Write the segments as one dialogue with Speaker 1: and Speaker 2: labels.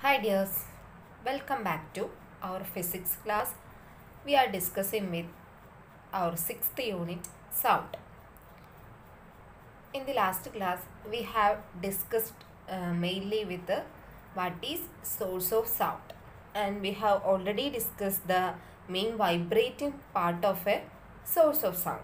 Speaker 1: Hi dears, welcome back to our physics class. We are discussing with our sixth unit sound. In the last class, we have discussed uh, mainly with the what is source of sound, and we have already discussed the main vibrating part of a source of sound.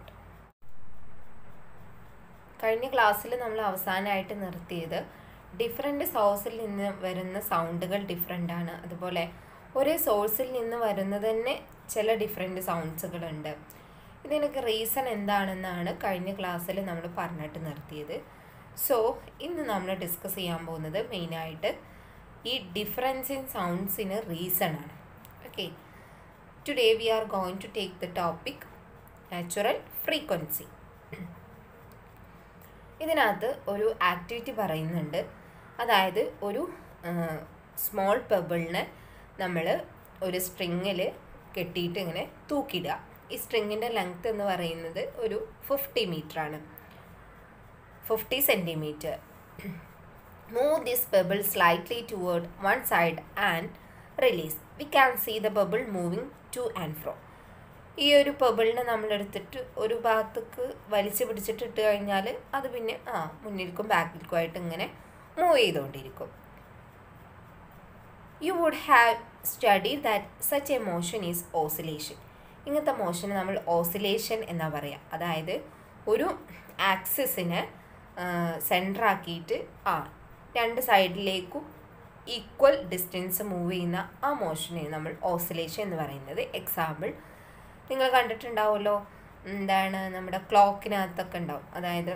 Speaker 1: കഴിഞ്ഞ ക്ലാസ്സിൽ നമ്മൾ അവസാനമായിട്ട് നിർത്തിയത് different സോഴ്സിൽ നിന്ന് വരുന്ന സൗണ്ടുകൾ different ആണ് അതുപോലെ ഒരേ സോഴ്സിൽ നിന്ന് വരുന്നത് തന്നെ ചില ഡിഫറെൻ്റ് സൗണ്ട്സുകളുണ്ട് ഇതിനൊക്കെ റീസൺ എന്താണെന്നാണ് കഴിഞ്ഞ ക്ലാസ്സിൽ നമ്മൾ പറഞ്ഞിട്ട് നിർത്തിയത് സോ ഇന്ന് നമ്മൾ ഡിസ്കസ് ചെയ്യാൻ പോകുന്നത് മെയിനായിട്ട് ഈ ഡിഫറൻസ് ഇൻ സൗണ്ട്സിന് റീസൺ ആണ് okay today we are going to take the topic natural frequency ഇതിനകത്ത് ഒരു ആക്ടിവിറ്റി പറയുന്നുണ്ട് അതായത് ഒരു സ്മോൾ പെബിളിനെ നമ്മൾ ഒരു സ്ട്രിങ്ങിൽ കെട്ടിയിട്ട് ഇങ്ങനെ തൂക്കിയിടുക ഈ സ്ട്രിങ്ങിൻ്റെ ലെങ്ത് എന്ന് പറയുന്നത് ഒരു ഫിഫ്റ്റി മീറ്റർ ആണ് fifty centimetre move this pebble slightly toward one side and release we can see the bubble moving to and fro ഈ ഒരു പെബിളിനെ നമ്മളെടുത്തിട്ട് ഒരു ഭാഗത്തേക്ക് വലിച്ചു പിടിച്ചിട്ട് ഇട്ട് കഴിഞ്ഞാൽ അത് പിന്നെ ആ മുന്നിൽക്കും ബാക്കിൽക്കും ആയിട്ട് ഇങ്ങനെ മൂവ് ചെയ്തുകൊണ്ടിരിക്കും you would have study that such a motion is oscillation ഇങ്ങനത്തെ മോഷന് നമ്മൾ ഓസിലേഷൻ എന്നാ പറയുക അതായത് ഒരു ആക്സിസിനെ സെൻറ്ററാക്കിയിട്ട് ആ രണ്ട് സൈഡിലേക്കും ഈക്വൽ ഡിസ്റ്റൻസ് മൂവ് ചെയ്യുന്ന ആ മോഷനെ നമ്മൾ ഓസിലേഷൻ എന്ന് പറയുന്നത് എക്സാമ്പിൾ നിങ്ങൾ കണ്ടിട്ടുണ്ടാവുമല്ലോ എന്താണ് നമ്മുടെ ക്ലോക്കിനകത്തൊക്കെ ഉണ്ടാവും അതായത്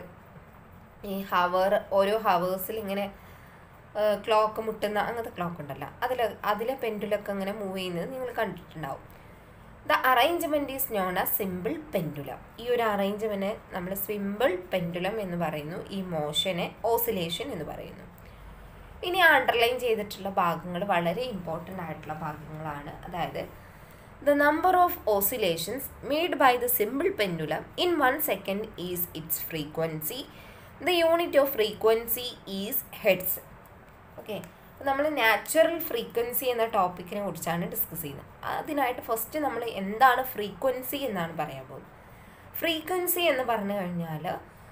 Speaker 1: ഈ ഹവർ ഓരോ ഹവേഴ്സിൽ ഇങ്ങനെ ക്ലോക്ക് മുട്ടുന്ന അങ്ങനത്തെ ക്ലോക്ക് ഉണ്ടല്ലോ അതിൽ അതിലെ പെൻഡുലൊക്കെ ഇങ്ങനെ മൂവ് ചെയ്യുന്നത് നിങ്ങൾ കണ്ടിട്ടുണ്ടാവും the arrangement is known as simple pendulum ഈ ഒരു അറേഞ്ച്മെൻറ്റ് നമ്മൾ സിമ്പിൾ പെൻഡുലം എന്ന് പറയുന്നു ഈ മോഷനെ ഓസിലേഷൻ എന്ന് പറയുന്നു ഇനി അണ്ടർലൈൻ ചെയ്തിട്ടുള്ള ഭാഗങ്ങൾ വളരെ ഇമ്പോർട്ടൻ്റ് ആയിട്ടുള്ള ഭാഗങ്ങളാണ് അതായത് The number of oscillations made by the simple pendulum in one second is its frequency. The unit of frequency is hertz. Okay നമ്മൾ നാച്ചുറൽ ഫ്രീക്വൻസി എന്ന ടോപ്പിക്കിനെ കുറിച്ചാണ് ഡിസ്കസ് ചെയ്യുന്നത് അതിനായിട്ട് ഫസ്റ്റ് നമ്മൾ എന്താണ് ഫ്രീക്വൻസി എന്നാണ് പറയാൻ പോകുന്നത് ഫ്രീക്വൻസി എന്ന് പറഞ്ഞു കഴിഞ്ഞാൽ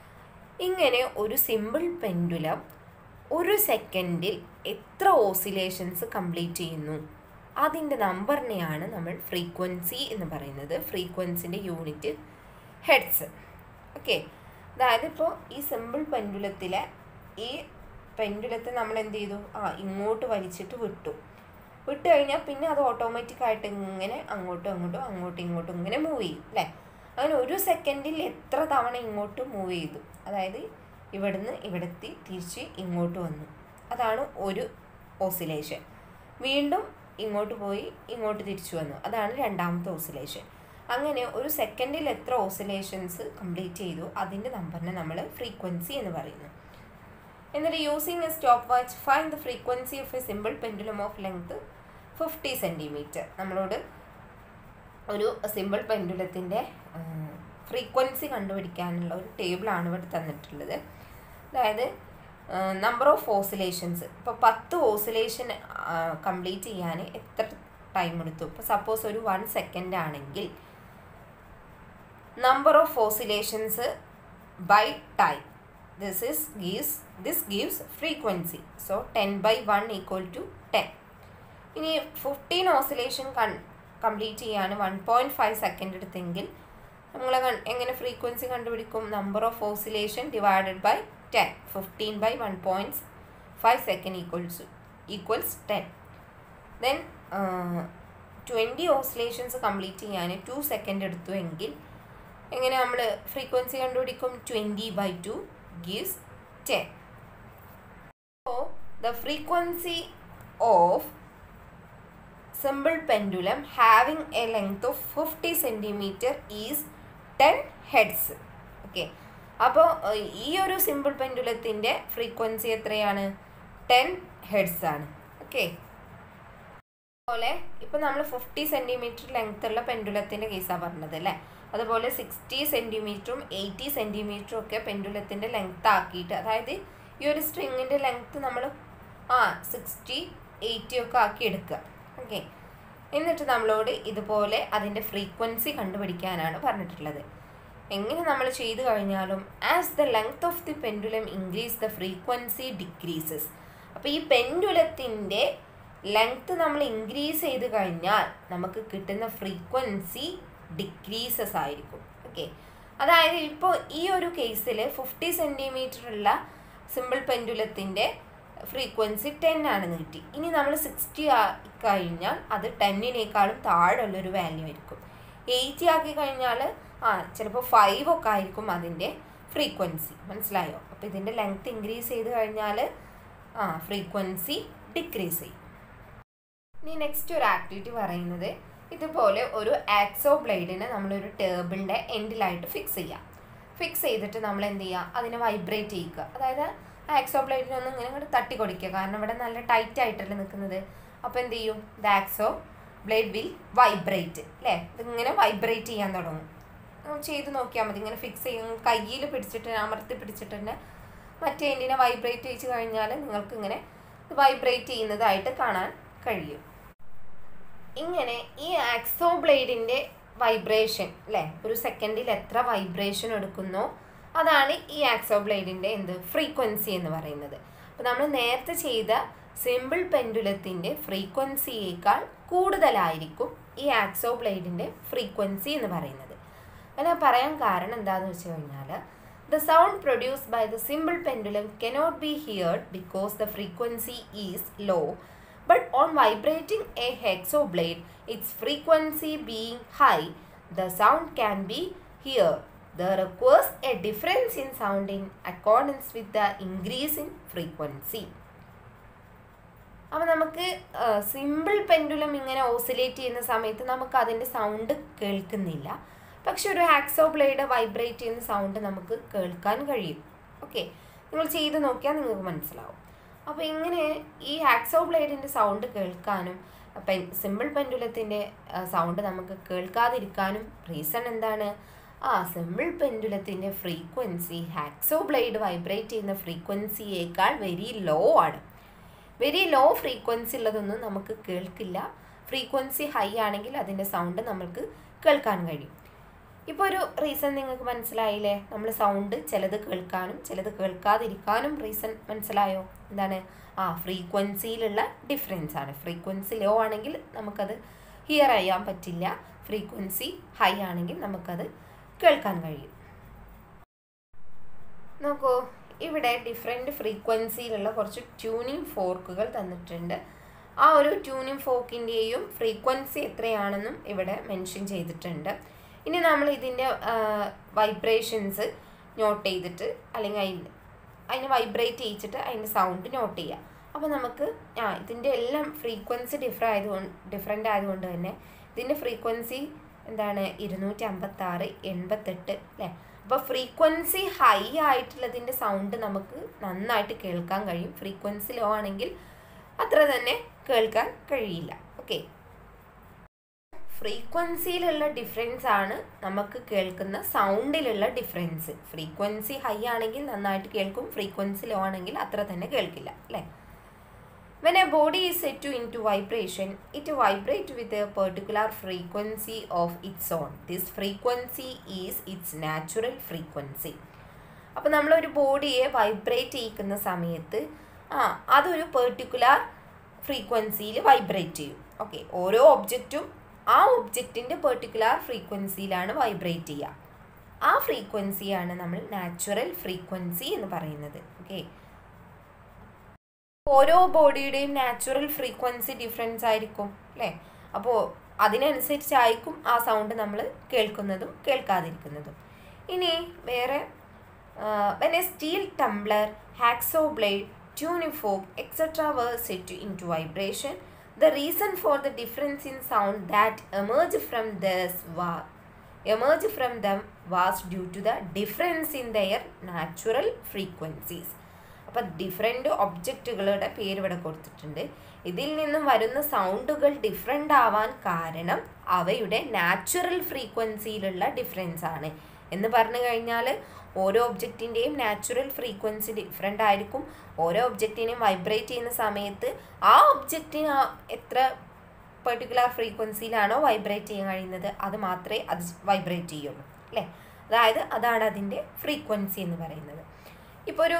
Speaker 1: ഇങ്ങനെ ഒരു സിമ്പിൾ പെൻഡുലം ഒരു സെക്കൻഡിൽ എത്ര ഓസിലേഷൻസ് കംപ്ലീറ്റ് ചെയ്യുന്നു അതിൻ്റെ നമ്പറിനെയാണ് നമ്മൾ ഫ്രീക്വൻസി എന്ന് പറയുന്നത് ഫ്രീക്വൻസിൻ്റെ യൂണിറ്റ് ഹെഡ്സ് ഓക്കെ അതായത് ഇപ്പോൾ ഈ സിമ്പിൾ പെൻഡുലത്തിലെ ഈ പെൻഡുലത്തെ നമ്മൾ എന്ത് ചെയ്തു ആ ഇങ്ങോട്ട് വലിച്ചിട്ട് വിട്ടു വിട്ട് കഴിഞ്ഞാൽ പിന്നെ അത് ഓട്ടോമാറ്റിക്കായിട്ട് ഇങ്ങനെ അങ്ങോട്ടും അങ്ങോട്ടും അങ്ങോട്ടും ഇങ്ങോട്ടും ഇങ്ങനെ മൂവ് ചെയ്യും അല്ലേ അങ്ങനെ ഒരു സെക്കൻഡിൽ എത്ര തവണ ഇങ്ങോട്ട് മൂവ് ചെയ്തു അതായത് ഇവിടുന്ന് ഇവിടെത്തി തിരിച്ച് ഇങ്ങോട്ട് വന്നു അതാണ് ഒരു ഓസിലേഷൻ വീണ്ടും ഇങ്ങോട്ട് പോയി ഇങ്ങോട്ട് തിരിച്ചു വന്നു അതാണ് രണ്ടാമത്തെ ഓസിലേഷൻ അങ്ങനെ ഒരു സെക്കൻഡിൽ എത്ര ഓസിലേഷൻസ് കംപ്ലീറ്റ് ചെയ്തു അതിൻ്റെ നമ്പറിനെ നമ്മൾ ഫ്രീക്വൻസി എന്ന് പറയുന്നു എന്നിട്ട് using a stop watch find the frequency of a simple pendulum of length fifty centimetre നമ്മളോട് ഒരു സിമ്പിൾ പെൻഡുലത്തിൻ്റെ ഫ്രീക്വൻസി കണ്ടുപിടിക്കാനുള്ള ഒരു ടേബിളാണ് ഇവിടെ തന്നിട്ടുള്ളത് അതായത് നമ്പർ ഓഫ് ഓസിലേഷൻസ് ഇപ്പോൾ പത്ത് ഓസിലേഷൻ കംപ്ലീറ്റ് ചെയ്യാൻ എത്ര ടൈം എടുത്തു ഇപ്പോൾ സപ്പോസ് ഒരു വൺ സെക്കൻഡ് ആണെങ്കിൽ number of oscillations by time this is gives this gives frequency so ten by one equal to ten ഇനി ഫിഫ്റ്റീൻ ഓസിലേഷൻ കൺ കംപ്ലീറ്റ് ചെയ്യാൻ വൺ പോയിൻറ്റ് ഫൈവ് സെക്കൻഡ് എടുത്തെങ്കിൽ നമ്മൾ എങ്ങനെ ഫ്രീക്വൻസി കണ്ടുപിടിക്കും number of oscillation divided by ten fifteen by one point five second equals equals ten then twenty oscillations complete ചെയ്യാൻ two second എടുത്തു എങ്കിൽ എങ്ങനെ നമ്മൾ ഫ്രീക്വൻസി കണ്ടുപിടിക്കും twenty by two gives ten so the frequency of simple pendulum having a length of fifty centimetre is ten hertz okay അപ്പോൾ ഈ ഒരു simple പെൻഡുലത്തിൻ്റെ ഫ്രീക്വൻസി എത്രയാണ് ടെൻ ഹെഡ്സ് ആണ് ഓക്കെ അതുപോലെ ഇപ്പം നമ്മൾ ഫിഫ്റ്റി സെൻറ്റിമീറ്റർ ലെങ്ത് ഉള്ള പെൻഡുലത്തിൻ്റെ കേസാണ് പറഞ്ഞത് അല്ലേ അതുപോലെ സിക്സ്റ്റി സെൻറ്റിമീറ്ററും എയ്റ്റി സെൻറ്റിമീറ്ററും ഒക്കെ പെൻഡുലത്തിൻ്റെ ലെങ്ത് ആക്കിയിട്ട് അതായത് ഈ ഒരു സ്ട്രിങ്ങിൻ്റെ ലെങ്ത്ത് നമ്മൾ ആ സിക്സ്റ്റി എയ്റ്റി ഒക്കെ ആക്കി എടുക്കുക ഓക്കെ എന്നിട്ട് നമ്മളോട് ഇതുപോലെ അതിൻ്റെ ഫ്രീക്വൻസി കണ്ടുപിടിക്കാനാണ് പറഞ്ഞിട്ടുള്ളത് എങ്ങനെ നമ്മൾ ചെയ്തു കഴിഞ്ഞാലും as the length of the pendulum increase the frequency decreases അപ്പോൾ ഈ പെൻഡുലത്തിൻ്റെ ലെങ്ത് നമ്മൾ ഇൻക്രീസ് ചെയ്ത് കഴിഞ്ഞാൽ നമുക്ക് കിട്ടുന്ന ഫ്രീക്വൻസി ഡിക്രീസസ് ആയിരിക്കും ഓക്കെ അതായത് ഇപ്പോൾ ഈ ഒരു കേസിൽ ഫിഫ്റ്റി സെൻറ്റിമീറ്റർ ഉള്ള സിമ്പിൾ പെൻഡുലത്തിൻ്റെ ഫ്രീക്വൻസി ടെൻ ആണെന്ന് കിട്ടി ഇനി നമ്മൾ സിക്സ്റ്റി ആക്കി കഴിഞ്ഞാൽ അത് ടെന്നിനേക്കാളും താഴെയുള്ളൊരു വാല്യൂ ആയിരിക്കും എയ്റ്റി ആക്കി കഴിഞ്ഞാൽ ആ ചിലപ്പോൾ ഫൈവ് ഒക്കെ ആയിരിക്കും അതിൻ്റെ ഫ്രീക്വൻസി മനസ്സിലായോ അപ്പോൾ ഇതിൻ്റെ ലെങ്ത് ഇൻക്രീസ് ചെയ്ത് കഴിഞ്ഞാൽ ആ ഫ്രീക്വൻസി ഡിക്രീസ് ചെയ്യും ഇനി നെക്സ്റ്റ് ഒരു ആക്ടിവിറ്റി പറയുന്നത് ഇതുപോലെ ഒരു ആക്സോ ബ്ലേഡിനെ നമ്മളൊരു ടേബിളിൻ്റെ എൻഡിലായിട്ട് ഫിക്സ് ചെയ്യാം ഫിക്സ് ചെയ്തിട്ട് നമ്മൾ എന്ത് ചെയ്യുക അതിനെ വൈബ്രേറ്റ് ചെയ്യിക്കുക അതായത് ആക്സോ ബ്ലേഡിനെ ഒന്ന് ഇങ്ങനെ ഇങ്ങോട്ട് തട്ടി കൊടുക്കുക കാരണം ഇവിടെ നല്ല ടൈറ്റ് ആയിട്ടല്ലേ നിൽക്കുന്നത് അപ്പോൾ എന്ത് ചെയ്യും the hacksaw blade will vibrate അല്ലേ ഇതിങ്ങനെ വൈബ്രേറ്റ് ചെയ്യാൻ തുടങ്ങും ചെയ്ത് നോക്കിയാൽ മതി ഇങ്ങനെ ഫിക്സ് ചെയ്യും കയ്യിൽ പിടിച്ചിട്ട് അമർത്തി പിടിച്ചിട്ട് തന്നെ മറ്റേ എൻഡിനെ വൈബ്രേറ്റ് ചെയ്ത് കഴിഞ്ഞാൽ നിങ്ങൾക്ക് ഇങ്ങനെ വൈബ്രേറ്റ് ചെയ്യുന്നതായിട്ട് കാണാൻ കഴിയും ഇങ്ങനെ ഈ ആക്സോ ബ്ലേഡിൻ്റെ വൈബ്രേഷൻ അല്ലേ ഒരു സെക്കൻഡിൽ എത്ര വൈബ്രേഷൻ എടുക്കുന്നോ അതാണ് ഈ ആക്സോ ബ്ലേഡിൻ്റെ എന്ത് ഫ്രീക്വൻസി എന്ന് പറയുന്നത് അപ്പോൾ നമ്മൾ നേരത്തെ ചെയ്ത സിമ്പിൾ പെൻഡുലത്തിൻ്റെ ഫ്രീക്വൻസിയേക്കാൾ കൂടുതലായിരിക്കും ഈ ആക്സോ ബ്ലേഡിൻ്റെ ഫ്രീക്വൻസി എന്ന് പറയുന്നത് അങ്ങനെ പറയാൻ കാരണം എന്താണെന്ന് വെച്ച് കഴിഞ്ഞാൽ the sound produced by the simple pendulum cannot be heard because the frequency is low but on vibrating a hexo blade its frequency being high the sound can be heard there occurs a difference in sound in accordance with the increase in frequency അപ്പോൾ നമുക്ക് simple pendulum ഇങ്ങനെ oscillate ചെയ്യുന്ന സമയത്ത് നമുക്ക് അതിൻ്റെ sound കേൾക്കുന്നില്ല പക്ഷെ ഒരു ആക്സോ ബ്ലേഡ് വൈബ്രേറ്റ് ചെയ്യുന്ന സൗണ്ട് നമുക്ക് കേൾക്കാൻ കഴിയും ഓക്കെ നിങ്ങൾ ചെയ്ത് നോക്കിയാൽ നിങ്ങൾക്ക് മനസ്സിലാവും അപ്പോൾ ഇങ്ങനെ ഈ ആക്സോ ബ്ലേഡിൻ്റെ സൗണ്ട് കേൾക്കാനും പെൻ സിമ്പിൾ പെൻഡുലത്തിൻ്റെ സൗണ്ട് നമുക്ക് കേൾക്കാതിരിക്കാനും റീസൺ എന്താണ് ആ സിമ്പിൾ പെൻഡുലത്തിൻ്റെ ഫ്രീക്വൻസി ഹാക്സോ ബ്ലേഡ് വൈബ്രേറ്റ് ചെയ്യുന്ന ഫ്രീക്വൻസിയേക്കാൾ വെരി ലോ ആണ് വെരി ലോ ഫ്രീക്വൻസി ഉള്ളതൊന്നും നമുക്ക് കേൾക്കില്ല ഫ്രീക്വൻസി ഹൈ ആണെങ്കിൽ അതിൻ്റെ സൗണ്ട് നമുക്ക് കേൾക്കാൻ കഴിയും ഇപ്പോൾ ഒരു റീസൺ നിങ്ങൾക്ക് മനസ്സിലായില്ലേ നമ്മൾ സൗണ്ട് ചിലത് കേൾക്കാനും ചിലത് കേൾക്കാതിരിക്കാനും റീസൺ മനസ്സിലായോ എന്താണ് ആ ഫ്രീക്വൻസിയിലുള്ള ഡിഫറൻസ് ആണ് ഫ്രീക്വൻസി ലോ ആണെങ്കിൽ നമുക്കത് ഹിയർ ചെയ്യാൻ പറ്റില്ല ഫ്രീക്വൻസി ഹൈ ആണെങ്കിൽ നമുക്കത് കേൾക്കാൻ കഴിയും നോക്കൂ ഇവിടെ ഡിഫറെൻറ്റ് ഫ്രീക്വൻസിയിലുള്ള കുറച്ച് ട്യൂണിങ് ഫോർക്കുകൾ തന്നിട്ടുണ്ട് ആ ഒരു ട്യൂണിങ് ഫോക്കിൻ്റെയും ഫ്രീക്വൻസി എത്രയാണെന്നും ഇവിടെ മെൻഷൻ ചെയ്തിട്ടുണ്ട് ഇനി നമ്മൾ ഇതിൻ്റെ വൈബ്രേഷൻസ് നോട്ട് ചെയ്തിട്ട് അല്ലെങ്കിൽ അതിന് അതിനെ വൈബ്രേറ്റ് ചെയ്യിച്ചിട്ട് അതിൻ്റെ സൗണ്ട് നോട്ട് ചെയ്യുക അപ്പോൾ നമുക്ക് ആ ഇതിൻ്റെ എല്ലാം ഫ്രീക്വൻസി ഡിഫറ ആയതുകൊണ്ട് ഡിഫറെൻ്റ് ആയതുകൊണ്ട് തന്നെ ഇതിൻ്റെ ഫ്രീക്വൻസി എന്താണ് ഇരുന്നൂറ്റി അമ്പത്താറ് എൺപത്തെട്ട് അല്ലേ അപ്പോൾ ഫ്രീക്വൻസി ഹൈ ആയിട്ടുള്ളതിൻ്റെ സൗണ്ട് നമുക്ക് നന്നായിട്ട് കേൾക്കാൻ കഴിയും ഫ്രീക്വൻസി ലോ ആണെങ്കിൽ അത്ര തന്നെ കേൾക്കാൻ കഴിയില്ല ഓക്കെ ഫ്രീക്വൻസിയിലുള്ള ഡിഫറൻസ് ആണ് നമുക്ക് കേൾക്കുന്ന സൗണ്ടിലുള്ള ഡിഫറൻസ് ഫ്രീക്വൻസി ഹൈ ആണെങ്കിൽ നന്നായിട്ട് കേൾക്കും ഫ്രീക്വൻസി ലോ ആണെങ്കിൽ അത്ര തന്നെ കേൾക്കില്ല അല്ലേ When a body is set to into vibration, it vibrates with a particular frequency of its own. This frequency is its natural frequency. അപ്പോൾ നമ്മളൊരു ബോഡിയെ വൈബ്രേറ്റ് ചെയ്യിക്കുന്ന സമയത്ത് ആ അതൊരു പെർട്ടിക്കുലർ ഫ്രീക്വൻസിയിൽ വൈബ്രേറ്റ് ചെയ്യും ഓക്കെ ഓരോ ഒബ്ജക്റ്റും ആ ഒബ്ജക്റ്റിൻ്റെ പെർട്ടിക്കുലർ ഫ്രീക്വൻസിയിലാണ് വൈബ്രേറ്റ് ചെയ്യുക ആ ഫ്രീക്വൻസിയാണ് നമ്മൾ നാച്ചുറൽ ഫ്രീക്വൻസി എന്ന് പറയുന്നത് ഓക്കെ ഓരോ ബോഡിയുടെയും നാച്ചുറൽ ഫ്രീക്വൻസി ഡിഫറൻസ് ആയിരിക്കും അല്ലേ അപ്പോൾ അതിനനുസരിച്ചായിരിക്കും ആ സൗണ്ട് നമ്മൾ കേൾക്കുന്നതും കേൾക്കാതിരിക്കുന്നതും ഇനി വേറെ when a steel tumbler hacksaw blade tuning fork etcetera were set into vibration the reason for the difference in sound that emerged from this was emerged from them was due to the difference in their natural frequencies അപ്പം different ഒബ്ജക്റ്റുകളുടെ പേര് ഇവിടെ കൊടുത്തിട്ടുണ്ട് ഇതിൽ നിന്നും വരുന്ന സൗണ്ടുകൾ different ആവാൻ കാരണം അവയുടെ നാച്ചുറൽ ഫ്രീക്വൻസിയിലുള്ള ഡിഫറൻസ് ആണ് എന്ന് പറഞ്ഞു കഴിഞ്ഞാൽ ഓരോ ഒബ്ജക്റ്റിൻ്റെയും നാച്ചുറൽ ഫ്രീക്വൻസി ഡിഫറെൻ്റ് ആയിരിക്കും ഓരോ ഒബ്ജക്റ്റിനെയും വൈബ്രേറ്റ് ചെയ്യുന്ന സമയത്ത് ആ ഒബ്ജക്റ്റിന് എത്ര പെർട്ടിക്കുലർ ഫ്രീക്വൻസിയിലാണോ വൈബ്രേറ്റ് ചെയ്യാൻ കഴിയുന്നത് അത് മാത്രമേ അത് വൈബ്രേറ്റ് ചെയ്യുള്ളൂ അല്ലേ അതായത് അതാണ് അതിൻ്റെ ഫ്രീക്വൻസി എന്ന് പറയുന്നത് ഇപ്പോൾ ഒരു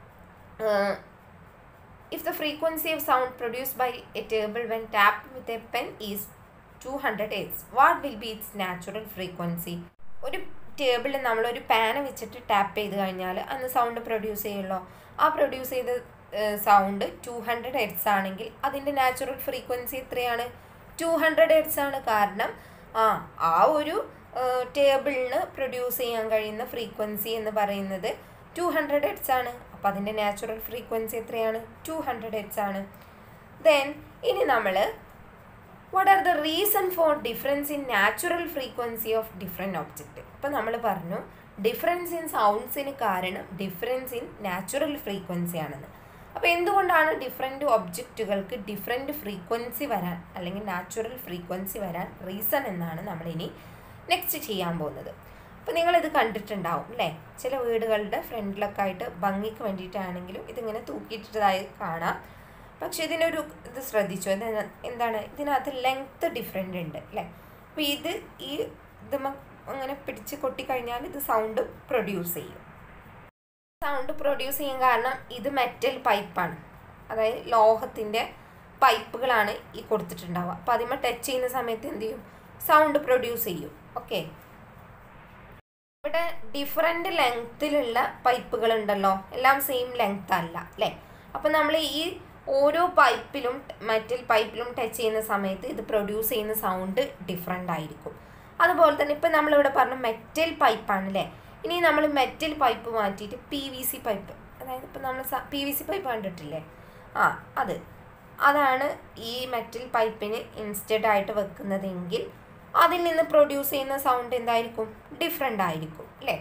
Speaker 1: if the frequency of sound produced by a table when tapped with a pen is 200 Hz, what will be its natural frequency? ഒരു ടേബിളിൽ നമ്മളൊരു പാന വെച്ചിട്ട് ടാപ്പ് ചെയ്ത് കഴിഞ്ഞാൽ അന്ന് സൗണ്ട് പ്രൊഡ്യൂസ് ചെയ്യുള്ളൂ ആ പ്രൊഡ്യൂസ് ചെയ്ത സൗണ്ട് ടു ഹൺഡ്രഡ് ഹെഡ്സ് ആണെങ്കിൽ അതിൻ്റെ നാച്ചുറൽ ഫ്രീക്വൻസി എത്രയാണ് ടു ഹൺഡ്രഡ് ഹെഡ്സ് ആണ് കാരണം ആ ആ ഒരു ടേബിളിന് പ്രൊഡ്യൂസ് ചെയ്യാൻ കഴിയുന്ന ഫ്രീക്വൻസി എന്ന് പറയുന്നത് ടു ഹൺഡ്രഡ് ഹെഡ്സ് ആണ് അപ്പോൾ അതിൻ്റെ നാച്ചുറൽ ഫ്രീക്വൻസി എത്രയാണ് ടു ഹൺഡ്രഡ് ഹെഡ്സ് ആണ് ദെൻ ഇനി നമ്മൾ what are the reason for difference in natural frequency of different object ഇപ്പം നമ്മൾ പറഞ്ഞു ഡിഫറൻസ് ഇൻ സൗണ്ട്സിന് കാരണം ഡിഫറൻസ് ഇൻ നാച്ചുറൽ ഫ്രീക്വൻസി ആണെന്ന് അപ്പോൾ എന്തുകൊണ്ടാണ് ഡിഫറെൻറ്റ് ഒബ്ജക്റ്റുകൾക്ക് ഡിഫറെൻറ്റ് ഫ്രീക്വൻസി വരാൻ അല്ലെങ്കിൽ നാച്ചുറൽ ഫ്രീക്വൻസി വരാൻ റീസൺ എന്നാണ് നമ്മളിനി നെക്സ്റ്റ് ചെയ്യാൻ പോകുന്നത് അപ്പോൾ നിങ്ങളിത് കണ്ടിട്ടുണ്ടാവും അല്ലേ ചില വീടുകളുടെ ഫ്രണ്ടിലൊക്കെ ആയിട്ട് ഭംഗിക്ക് വേണ്ടിയിട്ടാണെങ്കിലും ഇതിങ്ങനെ തൂക്കിയിട്ടതായി കാണാം പക്ഷെ ഇതിനൊരു ഇത് ശ്രദ്ധിച്ചു ഇത് എന്താണ് ഇതിനകത്ത് ലെങ്ത്ത് ഡിഫറെൻ്റ് ഉണ്ട് അല്ലേ അപ്പോൾ ഇത് ഈ ഇത് അങ്ങനെ പിടിച്ച് കൊട്ടിക്കഴിഞ്ഞാൽ ഇത് സൗണ്ട് പ്രൊഡ്യൂസ് ചെയ്യും സൗണ്ട് പ്രൊഡ്യൂസ് ചെയ്യാൻ കാരണം ഇത് മെറ്റൽ പൈപ്പാണ് അതായത് ലോഹത്തിൻ്റെ പൈപ്പുകളാണ് ഈ കൊടുത്തിട്ടുണ്ടാവുക അപ്പോൾ അതിന്മേൽ ടച്ച് ചെയ്യുന്ന സമയത്ത് എന്ത് ചെയ്യും സൗണ്ട് പ്രൊഡ്യൂസ് ചെയ്യും ഓക്കെ ഇവിടെ ഡിഫറെൻ്റ് ലെങ്ത്തിലുള്ള പൈപ്പുകൾ ഉണ്ടല്ലോ എല്ലാം സെയിം ലെങ്ത് അല്ല അല്ലേ അപ്പം നമ്മൾ ഈ ഓരോ പൈപ്പിലും മെറ്റൽ പൈപ്പിലും ടച്ച് ചെയ്യുന്ന സമയത്ത് ഇത് പ്രൊഡ്യൂസ് ചെയ്യുന്ന സൗണ്ട് ഡിഫറെൻ്റ് ആയിരിക്കും അതുപോലെ തന്നെ ഇപ്പം നമ്മളിവിടെ പറഞ്ഞ മെറ്റൽ പൈപ്പാണ് അല്ലേ ഇനി നമ്മൾ മെറ്റൽ പൈപ്പ് മാറ്റിയിട്ട് പി വി സി പൈപ്പ് അതായത് ഇപ്പം നമ്മൾ പി വി സി പൈപ്പ് കണ്ടിട്ടില്ലേ ആ അത് അതാണ് ഈ മെറ്റൽ പൈപ്പിന് ഇൻസ്റ്റഡ് ആയിട്ട് വെക്കുന്നതെങ്കിൽ അതിൽ നിന്ന് പ്രൊഡ്യൂസ് ചെയ്യുന്ന സൗണ്ട് എന്തായിരിക്കും ഡിഫറെൻ്റ് ആയിരിക്കും അല്ലേ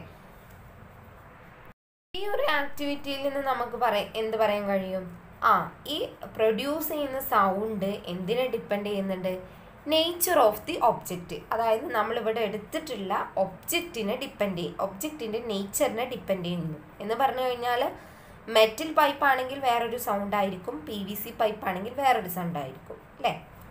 Speaker 1: ഈ ഒരു ആക്ടിവിറ്റിയിൽ നിന്ന് നമുക്ക് പറയാം എന്ത് പറയാൻ കഴിയും ആ ഈ പ്രൊഡ്യൂസ് ചെയ്യുന്ന സൗണ്ട് എന്തിനെ ഡിപ്പെൻഡ് ചെയ്യുന്നുണ്ട് നേച്ചർ ഓഫ് ദി ഒബ്ജക്റ്റ് അതായത് നമ്മളിവിടെ എടുത്തിട്ടുള്ള ഒബ്ജക്റ്റിനെ ഡിപ്പെൻഡ് ചെയ്യും ഒബ്ജക്റ്റിൻ്റെ നേച്ചറിനെ ഡിപ്പെൻഡ് ചെയ്യുന്നു എന്ന് പറഞ്ഞു കഴിഞ്ഞാൽ മെറ്റൽ പൈപ്പ് ആണെങ്കിൽ വേറൊരു സൗണ്ട് ആയിരിക്കും പി വി സി പൈപ്പ് ആണെങ്കിൽ വേറൊരു സൗണ്ട് ആയിരിക്കും അല്ലേ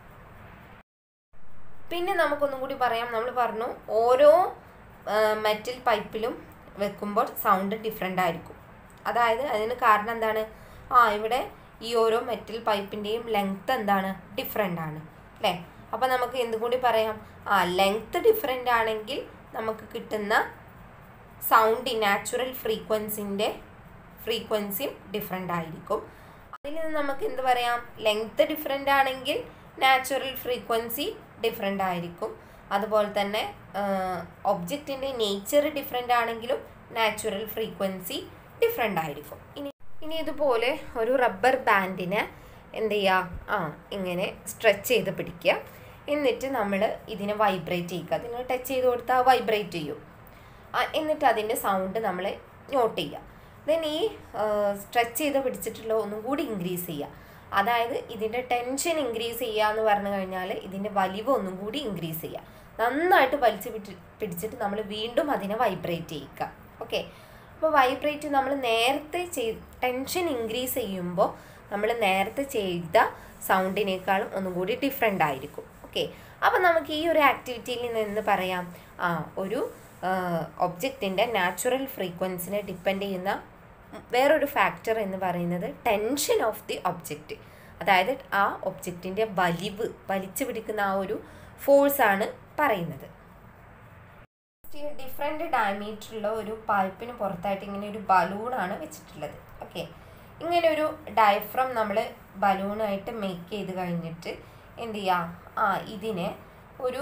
Speaker 1: പിന്നെ നമുക്കൊന്നും കൂടി പറയാം നമ്മൾ പറഞ്ഞു ഓരോ മെറ്റൽ പൈപ്പിലും വെക്കുമ്പോൾ സൗണ്ട് ഡിഫറെൻ്റ് ആയിരിക്കും അതായത് അതിന് കാരണം എന്താണ് ആ ഇവിടെ ഈ ഓരോ മെറ്റൽ പൈപ്പിൻ്റെയും ലെങ്ത്ത് എന്താണ് ഡിഫറെൻ്റ് ആണ് അല്ലേ അപ്പോൾ നമുക്ക് എന്തും കൂടി പറയാം ആ ലെങ്ത്ത് ഡിഫറെൻ്റ് ആണെങ്കിൽ നമുക്ക് കിട്ടുന്ന സൗണ്ട് നാച്ചുറൽ ഫ്രീക്വൻസിൻ്റെ ഫ്രീക്വൻസിയും ഡിഫറെൻ്റ് ആയിരിക്കും അതിൽ നിന്ന് നമുക്ക് എന്ത് പറയാം ലെങ്ത്ത് ഡിഫറെൻ്റ് ആണെങ്കിൽ നാച്ചുറൽ ഫ്രീക്വൻസി ഡിഫറെൻ്റ് ആയിരിക്കും അതുപോലെ തന്നെ ഒബ്ജക്റ്റിൻ്റെ നേച്ചർ ഡിഫറെൻ്റ് ആണെങ്കിലും നാച്ചുറൽ ഫ്രീക്വൻസി ഡിഫറെൻ്റ് ആയിരിക്കും ഇനി ഇനി ഇതുപോലെ ഒരു റബ്ബർ ബാൻഡിനെ എന്ത് ചെയ്യുക ആ ഇങ്ങനെ സ്ട്രെച്ച് ചെയ്ത് പിടിക്കുക എന്നിട്ട് നമ്മൾ ഇതിനെ വൈബ്രേറ്റ് ചെയ്യുക അതിനെ ടച്ച് ചെയ്ത് കൊടുത്താൽ വൈബ്രേറ്റ് ചെയ്യും എന്നിട്ട് അതിൻ്റെ സൗണ്ട് നമ്മൾ നോട്ട് ചെയ്യുക ദെൻ ഈ സ്ട്രെച്ച് ചെയ്ത് പിടിച്ചിട്ടുള്ള ഒന്നും കൂടി ഇൻക്രീസ് ചെയ്യുക അതായത് ഇതിൻ്റെ ടെൻഷൻ ഇൻക്രീസ് ചെയ്യുക എന്ന് പറഞ്ഞു കഴിഞ്ഞാൽ ഇതിൻ്റെ വലിവ് ഒന്നും കൂടി ഇൻക്രീസ് ചെയ്യുക നന്നായിട്ട് വലിച്ചു പിടി പിടിച്ചിട്ട് നമ്മൾ വീണ്ടും അതിനെ വൈബ്രേറ്റ് ചെയ്യിക്കുക ഓക്കെ അപ്പോൾ വൈബ്രേറ്റ് നമ്മൾ നേരത്തെ ചെയ് ടെൻഷൻ ഇൻക്രീസ് ചെയ്യുമ്പോൾ നമ്മൾ നേരത്തെ ചെയ്ത സൗണ്ടിനേക്കാളും ഒന്നും കൂടി ഡിഫറെൻ്റ് ആയിരിക്കും ഓക്കെ അപ്പോൾ നമുക്ക് ഈ ഒരു ആക്ടിവിറ്റിയിൽ നിന്ന് പറയാം ആ ഒരു ഒബ്ജക്റ്റിൻ്റെ നാച്ചുറൽ ഫ്രീക്വൻസിനെ ഡിപ്പെൻഡ് ചെയ്യുന്ന വേറൊരു ഫാക്ടർ എന്ന് പറയുന്നത് ടെൻഷൻ ഓഫ് ദി ഒബ്ജക്റ്റ് അതായത് ആ ഒബ്ജക്റ്റിൻ്റെ വലിവ് വലിച്ചു പിടിക്കുന്ന ആ ഒരു ഫോഴ്സാണ് പറയുന്നത് ഡിഫറെൻ്റ് ഡയമീറ്ററുള്ള ഒരു പൈപ്പിന് പുറത്തായിട്ട് ഇങ്ങനെ ഒരു ബലൂണാണ് വെച്ചിട്ടുള്ളത് ഓക്കെ ഇങ്ങനെ ഒരു ഡയഫ്രം നമ്മൾ ബലൂണായിട്ട് മേക്ക് ചെയ്ത് കഴിഞ്ഞിട്ട് എന്ത് ചെയ്യുക ആ ഇതിനെ ഒരു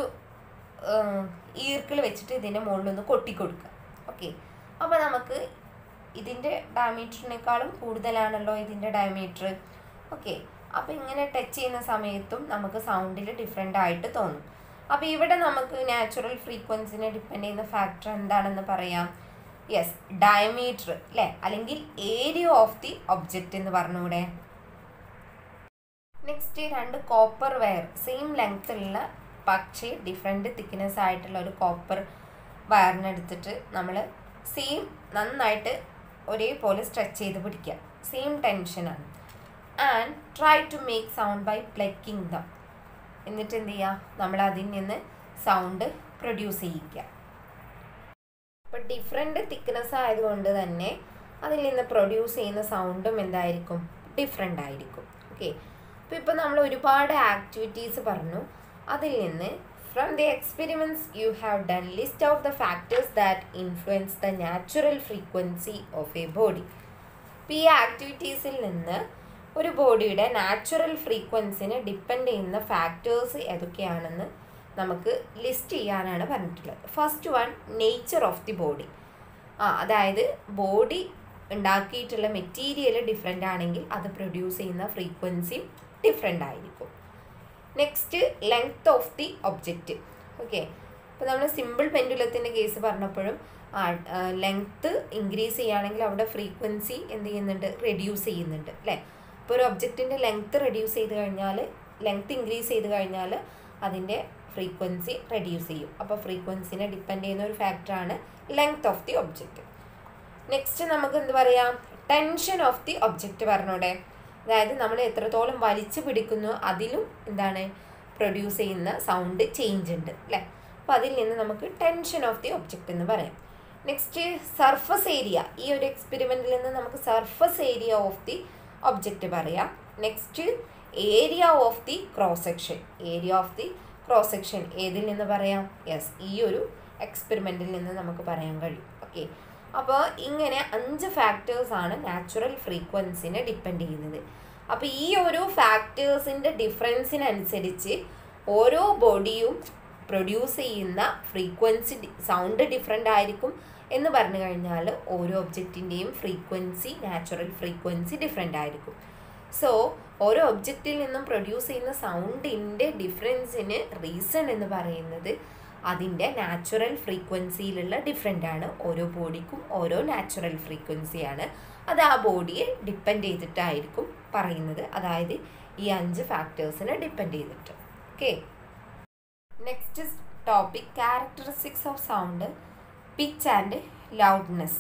Speaker 1: ഈർക്കിൾ വെച്ചിട്ട് ഇതിൻ്റെ മുകളിലൊന്ന് കൊട്ടിക്കൊടുക്കുക ഓക്കെ അപ്പോൾ നമുക്ക് ഇതിൻ്റെ ഡയമീറ്ററിനേക്കാളും കൂടുതലാണല്ലോ ഇതിൻ്റെ ഡയമീറ്റർ ഓക്കെ അപ്പോൾ ഇങ്ങനെ ടച്ച് ചെയ്യുന്ന സമയത്തും നമുക്ക് സൗണ്ടിൽ ഡിഫറെൻ്റ് ആയിട്ട് തോന്നും അപ്പോൾ ഇവിടെ നമുക്ക് നാച്ചുറൽ ഫ്രീക്വൻസിനെ ഡിപ്പെൻഡ് ചെയ്യുന്ന ഫാക്ടർ എന്താണെന്ന് പറയാം യെസ് ഡയമീറ്റർ അല്ലേ അല്ലെങ്കിൽ ഏരിയ ഓഫ് ദി ഒബ്ജക്റ്റ് എന്ന് പറഞ്ഞൂടെ നെക്സ്റ്റ് രണ്ട് കോപ്പർ വയർ സെയിം ലെങ്ത് ഉള്ള പക്ഷേ ഡിഫറെൻറ്റ് തിക്നെസ് ആയിട്ടുള്ള ഒരു കോപ്പർ വയറിനെടുത്തിട്ട് നമ്മൾ സെയിം നന്നായിട്ട് ഒരേപോലെ സ്ട്രെച്ച് ചെയ്ത് പിടിക്കുക സെയിം ടെൻഷനാണ് and try to make sound by plucking them എന്നിട്ട് എന്ത് ചെയ്യുക നമ്മൾ അതിൽ നിന്ന് സൗണ്ട് പ്രൊഡ്യൂസ് ചെയ്യിക്കുക അപ്പോൾ ഡിഫറെൻ്റ് തിക്നെസ് ആയതുകൊണ്ട് തന്നെ അതിൽ നിന്ന് പ്രൊഡ്യൂസ് ചെയ്യുന്ന സൗണ്ടും എന്തായിരിക്കും ഡിഫറെൻ്റ് ആയിരിക്കും ഓക്കെ അപ്പോൾ ഇപ്പോൾ നമ്മൾ ഒരുപാട് ആക്ടിവിറ്റീസ് പറഞ്ഞു അതിൽ നിന്ന് from the experiments you have done list of the factors that influence the natural frequency of a body ഇപ്പോൾ ഈ ആക്ടിവിറ്റീസിൽ നിന്ന് ഒരു ബോഡിയുടെ നാച്ചുറൽ ഫ്രീക്വൻസിനെ ഡിപ്പെൻഡ് ചെയ്യുന്ന ഫാക്ടേഴ്സ് ഏതൊക്കെയാണെന്ന് നമുക്ക് ലിസ്റ്റ് ചെയ്യാനാണ് പറഞ്ഞിട്ടുള്ളത് first one nature of the body ആ അതായത് ബോഡി ഉണ്ടാക്കിയിട്ടുള്ള മെറ്റീരിയൽ ഡിഫറെൻ്റ് ആണെങ്കിൽ അത് പ്രൊഡ്യൂസ് ചെയ്യുന്ന ഫ്രീക്വൻസിയും ഡിഫറെൻ്റ് ആയിരിക്കും next length of the object okay ഇപ്പോൾ നമ്മൾ സിമ്പിൾ പെൻഡുലത്തിൻ്റെ കേസ് പറഞ്ഞപ്പോഴും ലെങ്ത്ത് ഇൻക്രീസ് ചെയ്യുകയാണെങ്കിൽ അവിടെ ഫ്രീക്വൻസി എന്ത് ചെയ്യുന്നുണ്ട് റെഡ്യൂസ് ചെയ്യുന്നുണ്ട് അല്ലേ ഇപ്പോൾ ഒരു ഒബ്ജക്റ്റിൻ്റെ ലെങ്ത്ത് റെഡ്യൂസ് ചെയ്ത് കഴിഞ്ഞാൽ ലെങ്ത്ത് ഇൻക്രീസ് ചെയ്ത് കഴിഞ്ഞാൽ അതിൻ്റെ ഫ്രീക്വൻസി റെഡ്യൂസ് ചെയ്യും അപ്പോൾ ഫ്രീക്വൻസിനെ ഡിപ്പെൻഡ് ചെയ്യുന്ന ഒരു ഫാക്ടറാണ് length of the object next നമുക്ക് എന്ത് പറയാം ടെൻഷൻ ഓഫ് ദി ഒബ്ജക്റ്റ് പറഞ്ഞൂടെ അതായത് നമ്മൾ എത്രത്തോളം വലിച്ചു പിടിക്കുന്നു അതിലും എന്താണ് പ്രൊഡ്യൂസ് ചെയ്യുന്ന സൗണ്ട് ചേഞ്ച് ഉണ്ട് അല്ലേ അപ്പോൾ അതിൽ നിന്ന് നമുക്ക് ടെൻഷൻ ഓഫ് ദി ഒബ്ജക്റ്റ് എന്ന് പറയാം നെക്സ്റ്റ് സർഫസ് ഏരിയ ഈ ഒരു എക്സ്പെരിമെൻറ്റിൽ നിന്ന് നമുക്ക് surface area of the object പറയാം next area of the cross section area of the cross section ഏതിൽ നിന്ന് പറയാം യെസ് ഈ ഒരു എക്സ്പെരിമെൻറ്റിൽ നിന്ന് നമുക്ക് പറയാൻ കഴിയും ഓക്കെ അപ്പോൾ ഇങ്ങനെ അഞ്ച് ഫാക്ടേഴ്സാണ് നാച്ചുറൽ ഫ്രീക്വൻസിനെ ഡിപ്പെൻഡ് ചെയ്യുന്നത് അപ്പോൾ ഈ ഒരു ഫാക്ടേഴ്സിൻ്റെ ഡിഫറൻസിനനുസരിച്ച് ഓരോ ബോഡിയും പ്രൊഡ്യൂസ് ചെയ്യുന്ന ഫ്രീക്വൻസി സൗണ്ട് ഡിഫറെൻ്റ് ആയിരിക്കും എന്ന് പറഞ്ഞു കഴിഞ്ഞാൽ ഓരോ ഒബ്ജക്റ്റിൻ്റെയും ഫ്രീക്വൻസി നാച്ചുറൽ ഫ്രീക്വൻസി ഡിഫറെൻ്റ് ആയിരിക്കും സോ ഓരോ ഒബ്ജക്റ്റിൽ നിന്നും പ്രൊഡ്യൂസ് ചെയ്യുന്ന സൗണ്ടിൻ്റെ ഡിഫറൻസിന് റീസൺ എന്ന് പറയുന്നത് അതിൻ്റെ നാച്ചുറൽ ഫ്രീക്വൻസിയിലുള്ള ഡിഫറെൻ്റ് ആണ് ഓരോ ബോഡിക്കും ഓരോ നാച്ചുറൽ ഫ്രീക്വൻസിയാണ് അത് ആ ബോഡിയെ ഡിപ്പെൻഡ് ചെയ്തിട്ടായിരിക്കും പറയുന്നത് അതായത് ഈ അഞ്ച് ഫാക്ടേഴ്സിനെ ഡിപ്പെൻഡ് ചെയ്തിട്ട് okay next topic characteristics of sound pitch and loudness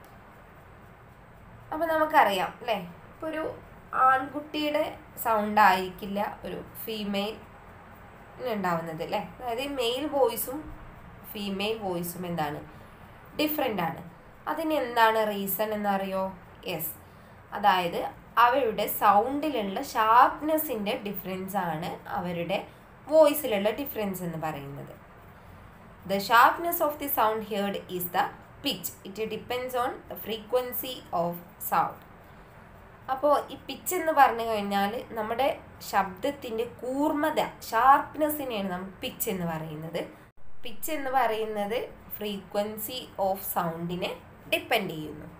Speaker 1: അപ്പോൾ നമുക്കറിയാം അല്ലേ ഇപ്പോൾ ഒരു ആൺകുട്ടിയുടെ സൗണ്ട് ആയിരിക്കില്ല ഒരു ഫീമെയിൽ ഉണ്ടാവുന്നത് അല്ലേ അതായത് മെയിൽ വോയിസും ഫീമെയിൽ വോയിസും എന്താണ് ഡിഫറെൻ്റ് ആണ് അതിന് എന്താണ് റീസൺ എന്നറിയോ യെസ് അതായത് അവരുടെ സൗണ്ടിലുള്ള ഷാർപ്നെസ്സിൻ്റെ ഡിഫറൻസ് ആണ് അവരുടെ വോയിസിലുള്ള ഡിഫറൻസ് എന്ന് പറയുന്നത് the sharpness of the sound heard is the pitch it depends on the frequency of sound അപ്പോൾ ഈ പിച്ച് എന്ന് പറഞ്ഞു കഴിഞ്ഞാൽ നമ്മുടെ ശബ്ദത്തിൻ്റെ കൂർമ്മത ഷാർപ്നെസ്സിനെയാണ് നമ്മൾ പിച്ച് എന്ന് പറയുന്നത് പിച്ച് എന്ന് പറയുന്നത് ഫ്രീക്വൻസി ഓഫ് സൗണ്ടിനെ ഡിപ്പെൻഡ് ചെയ്യുന്നു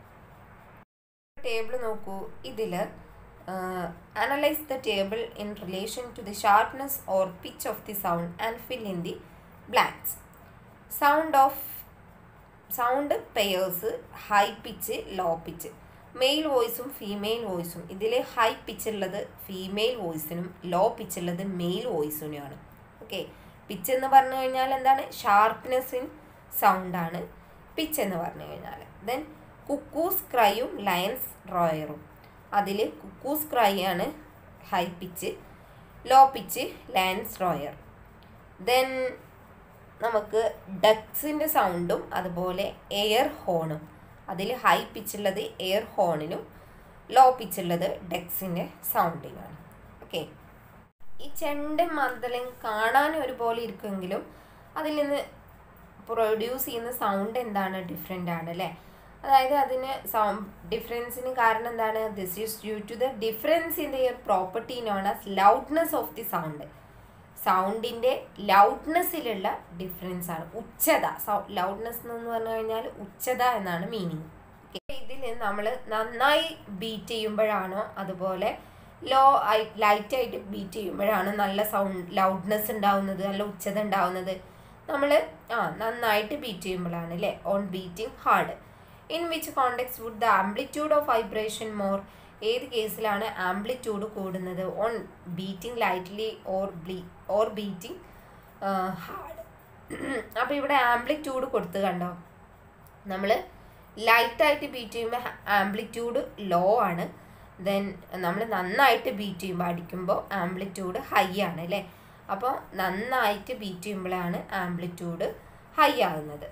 Speaker 1: ടേബിൾ നോക്കൂ ഇതിൽ analyse the table in relation to the sharpness or pitch of the sound and fill in the blanks sound of sound pairs high pitch low pitch male വോയിസും female വോയിസും ഇതിൽ high pitch ഉള്ളത് female വോയിസിനും low pitch ഉള്ളത് male വോയിസിനുമാണ് okay pitch എന്ന് പറഞ്ഞു കഴിഞ്ഞാൽ എന്താണ് ഷാർപ്നെസ് ഇൻ സൗണ്ടാണ് പിച്ച് എന്ന് പറഞ്ഞു കഴിഞ്ഞാൽ ദെൻ കുക്കൂസ് ക്രൈയും ലയൻസ് റോയറും അതിൽ കുക്കൂസ് ക്രൈ ആണ് high pitch low pitch lion's roar then നമുക്ക് ഡക്സിൻ്റെ സൗണ്ടും അതുപോലെ എയർ ഹോണും അതിൽ ഹൈ പിച്ചുള്ളത് എയർ ഹോണിനും ലോ പിച്ചുള്ളത് ഡെക്സിൻ്റെ സൗണ്ടിനുമാണ് ഓക്കെ ഈ ചെണ്ട മന്ദലം കാണാൻ ഒരുപോലെ ഇരിക്കുമെങ്കിലും അതിൽ നിന്ന് പ്രൊഡ്യൂസ് ചെയ്യുന്ന സൗണ്ട് എന്താണ് ഡിഫറെൻ്റ് ആണ് അല്ലേ അതായത് അതിന് സൗണ്ട് ഡിഫറൻസിന് കാരണം എന്താണ് this is due to the difference in their property known as loudness of the sound സൗണ്ടിൻ്റെ ലൗഡ്നെസ്സിലുള്ള ഡിഫറൻസ് ആണ് ഉച്ചത സൗ ലൗഡ്നെസ് എന്ന് പറഞ്ഞു കഴിഞ്ഞാൽ ഉച്ചത എന്നാണ് മീനിങ് ഇതിൽ നമ്മൾ നന്നായി ബീറ്റ് ചെയ്യുമ്പോഴാണോ അതുപോലെ ലോ ആയി ലൈറ്റ് ആയിട്ട് ബീറ്റ് ചെയ്യുമ്പോഴാണ് നല്ല സൗണ്ട് ലൗഡ്നെസ് ഉണ്ടാവുന്നത് നല്ല ഉച്ചത ഉണ്ടാവുന്നത് നമ്മൾ ആ നന്നായിട്ട് ബീറ്റ് ചെയ്യുമ്പോഴാണ് അല്ലേ on beating hard in which context would the amplitude of vibration more ഏത് കേസിലാണ് ആംപ്ലിറ്റ്യൂഡ് കൂടുന്നത് ഓൺ ബീറ്റിംഗ് ലൈറ്റ്ലി ഓർ ബ്ലീ ഓർ ബീറ്റിംഗ് ഹാർഡ് അപ്പോൾ ഇവിടെ ആംപ്ലിറ്റ്യൂഡ് കൊടുത്ത് കണ്ടോ നമ്മൾ ലൈറ്റായിട്ട് ബീറ്റ് ചെയ്യുമ്പോൾ ആംപ്ലിറ്റ്യൂഡ് ലോ ആണ് ദെൻ നമ്മൾ നന്നായിട്ട് ബീറ്റ് ചെയ്യുമ്പോൾ അടിക്കുമ്പോൾ ആംപ്ലിറ്റ്യൂഡ് ഹൈ ആണ് അല്ലേ അപ്പോൾ നന്നായിട്ട് ബീറ്റ് ചെയ്യുമ്പോഴാണ് ആംപ്ലിറ്റ്യൂഡ് ഹൈ ആകുന്നത്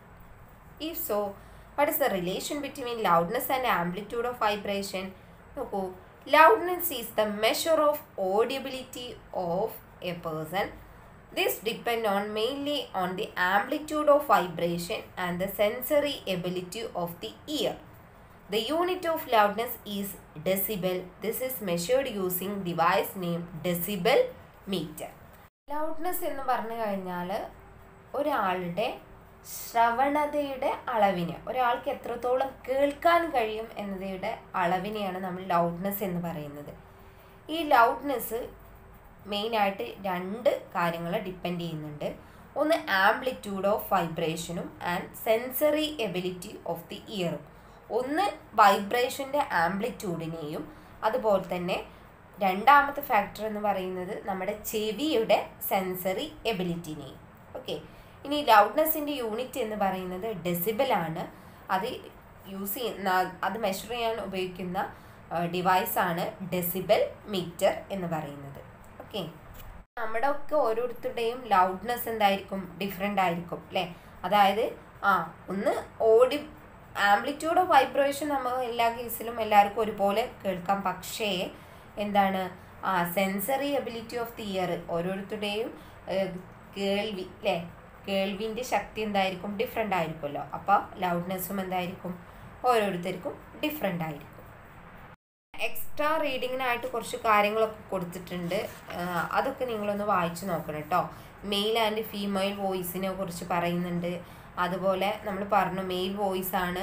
Speaker 1: if so what is the relation between loudness and amplitude of vibration നോക്കൂ loudness is the measure of audibility of a person This depend on mainly on the amplitude of vibration and the sensory ability of the ear. The unit of loudness is decibel. This is measured using device named decibel meter. Loudness എന്ന് പറഞ്ഞു കഴിഞ്ഞാൽ ഒരാളുടെ ശ്രവണതയുടെ അളവിനെ ഒരാൾക്ക് എത്രത്തോളം കേൾക്കാൻ കഴിയും എന്നതയുടെ അളവിനെയാണ് നമ്മൾ ലൗഡ്നെസ് എന്ന് പറയുന്നത് ഈ ലൗഡ്നെസ് മെയിനായിട്ട് രണ്ട് കാര്യങ്ങൾ ഡിപ്പെൻഡ് ചെയ്യുന്നുണ്ട് ഒന്ന് ആംപ്ലിറ്റ്യൂഡ് ഓഫ് വൈബ്രേഷനും and sensory ability of the ഇയറും ഒന്ന് വൈബ്രേഷൻ്റെ ആംപ്ലിറ്റ്യൂഡിനെയും അതുപോലെ തന്നെ രണ്ടാമത്തെ ഫാക്ടർ എന്ന് പറയുന്നത് നമ്മുടെ ചെവിയുടെ സെൻസറി എബിലിറ്റിനെയും ഓക്കെ ഇനി ലൗഡ്നെസ്സിൻ്റെ യൂണിറ്റ് എന്ന് പറയുന്നത് ഡെസിബിളാണ് അത് യൂസ് ചെയ്യുന്ന അത് മെഷർ ചെയ്യാൻ ഉപയോഗിക്കുന്ന ഡിവൈസാണ് ഡെസിബൽ മീറ്റർ എന്ന് പറയുന്നത് ഓക്കെ നമ്മുടെ ഒക്കെ ഓരോരുത്തരുടെയും ലൗഡ്നെസ് എന്തായിരിക്കും ഡിഫറെൻ്റ് ആയിരിക്കും അല്ലേ അതായത് ആ ഒന്ന് ഓടി ആംപ്ലിറ്റ്യൂഡ് ഓഫ് വൈബ്രേഷൻ നമ്മൾ എല്ലാ കേസിലും എല്ലാവർക്കും ഒരുപോലെ കേൾക്കാം പക്ഷേ എന്താണ് ആ sensory ability of the ear ഓരോരുത്തരുടെയും കേൾവി അല്ലേ കേൾവിൻ്റെ ശക്തി എന്തായിരിക്കും ഡിഫറെൻ്റ് ആയിരിക്കുമല്ലോ അപ്പോൾ ലൗഡ്നെസ്സും എന്തായിരിക്കും ഓരോരുത്തർക്കും ഡിഫറെൻ്റ് ആയിരിക്കും എക്സ്ട്രാ റീഡിങ്ങിനായിട്ട് കുറച്ച് കാര്യങ്ങളൊക്കെ കൊടുത്തിട്ടുണ്ട് അതൊക്കെ നിങ്ങളൊന്ന് വായിച്ചു നോക്കണം കേട്ടോ മെയിൽ ആൻഡ് ഫീമെയിൽ വോയിസിനെ കുറിച്ച് പറയുന്നുണ്ട് അതുപോലെ നമ്മൾ പറഞ്ഞു മെയിൽ വോയിസ് ആണ്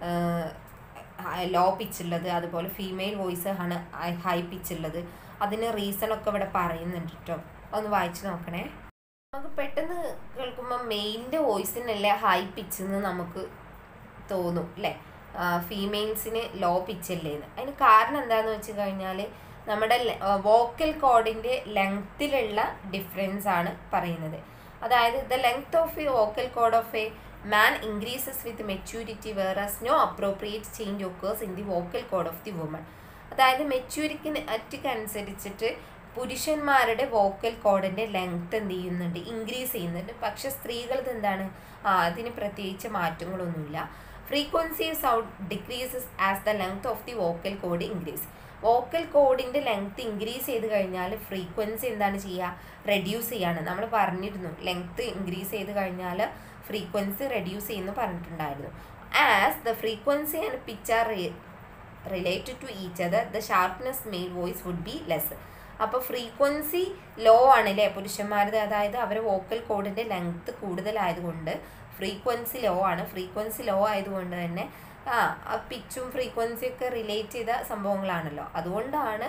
Speaker 1: ലോ പിച്ചുള്ളത് അതുപോലെ ഫീമെയിൽ വോയിസ് ആണ് ഹൈ പിച്ചുള്ളത് അതിന് റീസൺ ഒക്കെ ഇവിടെ പറയുന്നുണ്ട് കേട്ടോ ഒന്ന് വായിച്ചു നോക്കണേ നമുക്ക് പെട്ടെന്ന് കേൾക്കുമ്പോൾ മെയിലിൻ്റെ വോയിസിനല്ലേ ഹൈ പിച്ചെന്ന് നമുക്ക് തോന്നും അല്ലേ ഫീമെയിൽസിന് ലോ പിച്ചല്ലേ എന്ന് അതിന് കാരണം എന്താണെന്ന് വെച്ച് കഴിഞ്ഞാൽ നമ്മുടെ വോക്കൽ കോഡിൻ്റെ ലെങ്ത്തിലുള്ള ഡിഫറൻസ് ആണ് പറയുന്നത് അതായത് the length of a vocal cord of a man increases with maturity whereas no appropriate change occurs in the vocal cord of the woman അതായത് മെച്യൂരിറ്റിക്ക് അനുസരിച്ചിട്ട് പുരുഷന്മാരുടെ വോക്കൽ കോഡിൻ്റെ ലെങ്ത് എന്ത് ചെയ്യുന്നുണ്ട് ഇൻക്രീസ് ചെയ്യുന്നുണ്ട് പക്ഷെ സ്ത്രീകളത് എന്താണ് ആ അതിന് പ്രത്യേകിച്ച് മാറ്റങ്ങളൊന്നുമില്ല frequency sound decreases as the length of the vocal cord increase vocal കോഡിൻ്റെ ലെങ്ത് ഇൻക്രീസ് ചെയ്ത് കഴിഞ്ഞാൽ ഫ്രീക്വൻസി എന്താണ് ചെയ്യുക റെഡ്യൂസ് ചെയ്യാണ് നമ്മൾ പറഞ്ഞിരുന്നു ലെങ്ത് ഇൻക്രീസ് ചെയ്ത് കഴിഞ്ഞാൽ ഫ്രീക്വൻസി റെഡ്യൂസ് ചെയ്യുന്നു പറഞ്ഞിട്ടുണ്ടായിരുന്നു as the frequency and pitch are related to each other the sharpness male voice would be less അപ്പോൾ ഫ്രീക്വൻസി ലോ ആണല്ലേ പുരുഷന്മാരുടെ അതായത് അവരുടെ വോക്കൽ കോഡിൻ്റെ ലെങ്ത് കൂടുതലായതുകൊണ്ട് ഫ്രീക്വൻസി ലോ ആണ് ഫ്രീക്വൻസി ലോ ആയതുകൊണ്ട് തന്നെ ആ പിച്ചും ഫ്രീക്വൻസിയും ഒക്കെ റിലേറ്റ് ചെയ്ത സംഭവങ്ങളാണല്ലോ അതുകൊണ്ടാണ്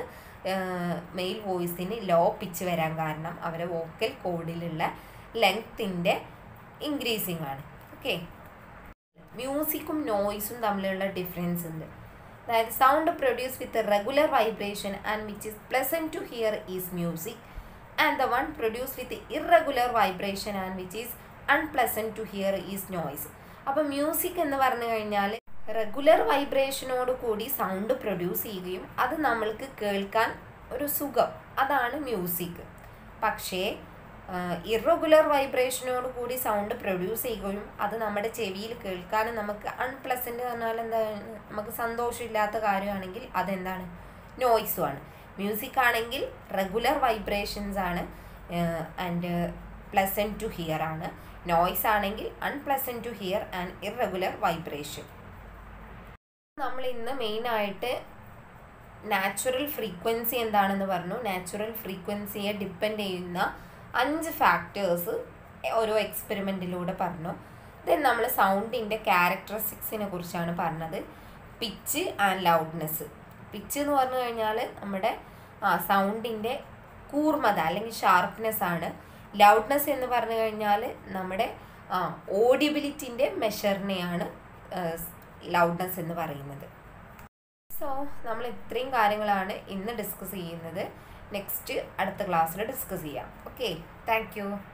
Speaker 1: മെയിൽ വോയിസിന് ലോ പിച്ച് വരാൻ കാരണം അവരെ വോക്കൽ കോഡിലുള്ള ലെങ്ത്തിൻ്റെ ഇൻക്രീസിങ് ആണ് ഓക്കെ മ്യൂസിക്കും നോയ്സും തമ്മിലുള്ള ഡിഫറൻസ് ഉണ്ട് അതായത് sound produce with regular vibration and which is pleasant to hear is music and the one produce with irregular vibration and which is unpleasant to hear is noise അപ്പോൾ music എന്ന് പറഞ്ഞു കഴിഞ്ഞാൽ regular വൈബ്രേഷനോട് കൂടി sound produce ചെയ്യുകയും അത് നമ്മൾക്ക് കേൾക്കാൻ ഒരു സുഖം അതാണ് മ്യൂസിക് പക്ഷേ ഇറഗുലർ വൈബ്രേഷനോട് കൂടി സൗണ്ട് പ്രൊഡ്യൂസ് ചെയ്യുകയും അത് നമ്മുടെ ചെവിയിൽ കേൾക്കാനും നമുക്ക് അൺപ്ലസൻറ്റ് പറഞ്ഞാൽ എന്താണ് നമുക്ക് സന്തോഷമില്ലാത്ത കാര്യമാണെങ്കിൽ അതെന്താണ് നോയ്സും ആണ് മ്യൂസിക് ആണെങ്കിൽ റെഗുലർ വൈബ്രേഷൻസ് ആണ് ആൻഡ് പ്ലസൻറ്റ് ടു ഹിയർ ആണ് നോയ്സ് ആണെങ്കിൽ unpleasant to hear and irregular vibration നമ്മൾ ഇന്ന് മെയിനായിട്ട് നാച്ചുറൽ ഫ്രീക്വൻസി എന്താണെന്ന് പറഞ്ഞു നാച്ചുറൽ ഫ്രീക്വൻസിയെ ഡിപ്പെൻഡ് ചെയ്യുന്ന അഞ്ച് ഫാക്ടേഴ്സ് ഓരോ എക്സ്പെരിമെൻറ്റിലൂടെ പറഞ്ഞു ദെൻ നമ്മൾ സൗണ്ടിൻ്റെ ക്യാരക്ടറിസ്റ്റിക്സിനെ കുറിച്ചാണ് പറഞ്ഞത് പിച്ച് ആൻഡ് ലൗഡ്നെസ് പിച്ച് എന്ന് പറഞ്ഞു കഴിഞ്ഞാൽ നമ്മുടെ സൗണ്ടിൻ്റെ കൂർമത അല്ലെങ്കിൽ ഷാർപ്നെസ് ആണ് ലൗഡ്നെസ് എന്ന് പറഞ്ഞു കഴിഞ്ഞാൽ നമ്മുടെ ഓഡിയബിലിറ്റിൻ്റെ മെഷറിനെയാണ് ലൗഡ്നെസ് എന്ന് പറയുന്നത് സോ നമ്മൾ ഇത്രയും കാര്യങ്ങളാണ് ഇന്ന് ഡിസ്കസ് ചെയ്യുന്നത് നെക്സ്റ്റ് അടുത്ത ക്ലാസ്സിൽ ഡിസ്കസ് ചെയ്യാം ഓക്കെ താങ്ക്